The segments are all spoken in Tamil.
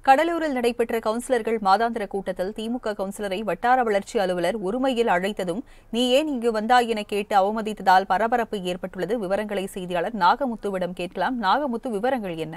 கடலூரில் நடைபெற்ற கவுன்சிலர்கள் மாதாந்திர கூட்டத்தில் திமுக கவுன்சிலரை வட்டார வளர்ச்சி அலுவலர் ஒருமையில் அழைத்ததும் நீ ஏன் இங்கு வந்தாய் என கேட்டு அவமதித்ததால் பரபரப்பு ஏற்பட்டுள்ளது விவரங்களை செய்தியாளர் நாகமுத்துவிடம் கேட்கலாம் நாகமுத்து விவரங்கள் என்ன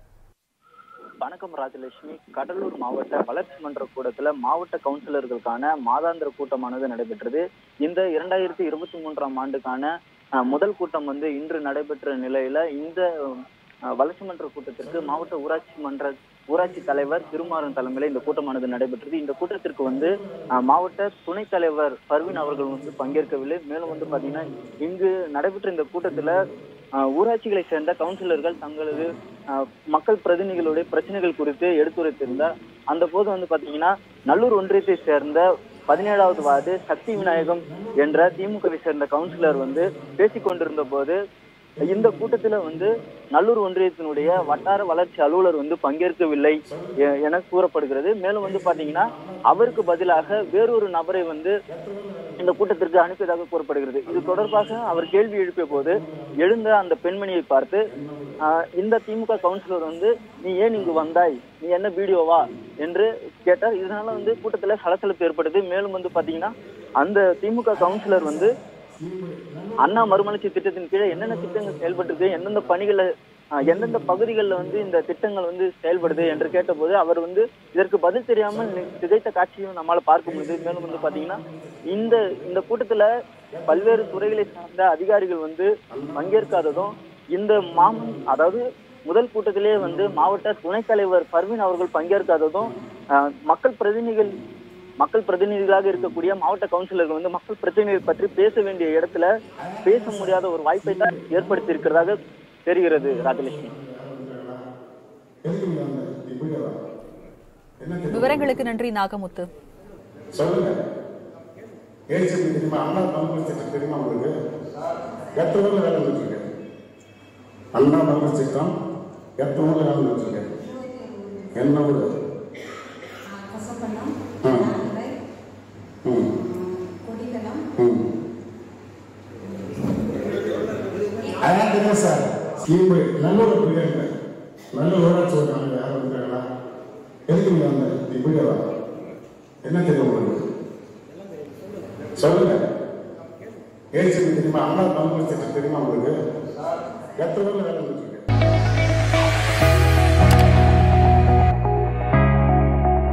வணக்கம் ராஜலட்சுமி கடலூர் மாவட்ட வளர்ச்சி மன்ற கூடத்துல மாவட்ட கவுன்சிலர்களுக்கான மாதாந்திர கூட்டமானது நடைபெற்றது இந்த இரண்டாயிரத்தி இருபத்தி மூன்றாம் ஆண்டுக்கான அஹ், முதல் கூட்டம் வந்து இன்று நடைபெற்ற நிலையில இந்த அஹ், வளர்ச்சி மன்ற கூட்டத்திற்கு மாவட்ட ஊராட்சி மன்ற ஊராட்சி தலைவர் திருமாறன் தலைமையில இந்த கூட்டமானது நடைபெற்றது இந்த கூட்டத்திற்கு வந்து அஹ், மாவட்ட துணைத் தலைவர் பர்வீன் அவர்கள் வந்து பங்கேற்கவில்லை மேலும் வந்து பாத்தீங்கன்னா இங்கு நடைபெற்ற இந்த கூட்டத்துல அஹ், ஊராட்சிகளை சேர்ந்த கவுன்சிலர்கள் தங்களது அஹ், மக்கள் பிரதிநிதிகளுடைய பிரச்சனைகள் குறித்து எடுத்துரைத்திருந்தார் அந்த போது வந்து பாத்தீங்கன்னா நல்லூர் ஒன்றியத்தை சேர்ந்த பதினேழாவது வார்டு சக்தி விநாயகம் என்ற திமுகவை சேர்ந்த கவுன்சிலர் வந்து பேசிக் கொண்டிருந்த போது இந்த கூட்டத்துல வந்து நல்லூர் ஒன்றியத்தினுடைய வட்டார வளர்ச்சி அலுவலர் வந்து பங்கேற்கவில்லை எ- என கூறப்படுகிறது மேலும் வந்து பாத்தீங்கன்னா அவருக்கு பதிலாக வேறொரு நபரை வந்து இந்த கூட்டத்திற்கு அனுப்பியதாக கூறப்படுகிறது இது தொடர்பாக அவர் கேள்வி எழுப்பிய போது எழுந்த அந்த பெண்மணியை பார்த்து ஆஹ், இந்த திமுக கவுன்சிலர் வந்து நீ ஏன் இங்கு வந்தாய் நீ என்ன வீடியோவா என்று கேட்டார் இதனால வந்து கூட்டத்துல சலசலப்பு ஏற்பட்டது மேலும் வந்து பாத்தீங்கன்னா அந்த திமுக கவுன்சிலர் வந்து அண்ணா மறுமலர்ச்சி திட்டத்தின் கீழே என்னென்ன திட்டங்கள் செயல்பட்டிருக்கு எந்தெந்த பணிகளை ஆஹ், எந்தெந்த பகுதிகளில் வந்து இந்த திட்டங்கள் வந்து செயல்படுது என்று கேட்டபோது அவர் வந்து இதற்கு பதில் தெரியாமல் நி- திகைத்த காட்சியும் நம்மால பார்க்க முடியுது மேலும் வந்து பாத்தீங்கன்னா இந்த இந்த கூட்டத்துல பல்வேறு துறைகளை சார்ந்த அதிகாரிகள் வந்து பங்கேற்காததும் இந்த மாமன் அதாவது முதல் கூட்டத்திலே வந்து மாவட்ட துணைத் தலைவர் பர்வீன் அவர்கள் பங்கேற்காததும் ஆஹ், மக்கள் பிரதிநிதிகள் மக்கள் பிரதிநிதிகளாக இருக்கக்கூடிய மாவட்ட கவுன்சிலர்கள் வந்து மக்கள் பிரச்சனைகள் பற்றி பேச வேண்டிய இடத்துல பேச முடியாத ஒரு வாய்ப்பை தான் ஏற்படுத்தி இருக்கிறதாக தெரிகிறது ராஜலட்சுமி எதுக்கு நீங்க வந்த நீ போயிட்டு வா என்ன தெரியும் விவரங்களுக்கு நன்றி நாகமுத்து சொல்லுங்க ஏசிபி தெரியுமா அண்ணா தமிழ் திட்டம் தெரியுமா உங்களுக்கு எத்தனை ஊர்ல வேலை வந்துருக்கு அண்ணா தமிழ் திட்டம் எத்தனை ஊர்ல வேலை வந்துருக்கு என்ன ஊர் கசப்பள்ளம் ஆ. நாகை, ம் கொடிகளம் ம் அதான் தெரியும் சார் ஸ்கீம் நல்லூர் பிரியாங்க நல்லூர் ஊராட்சி ஓட்டாங்க யாரும் வந்துருக்காங்களா எதுக்கு நீங்க வந்த நீ போயிட்டு வா என்ன தெரியும் உங்களுக்கு சொல்லுங்க ஏசிபி தெரியுமா அண்ணா தமிழ் திட்டம் தெரியுமா உங்களுக்கு எத்தனை ஊர்ல வேலை வந்துருக்கு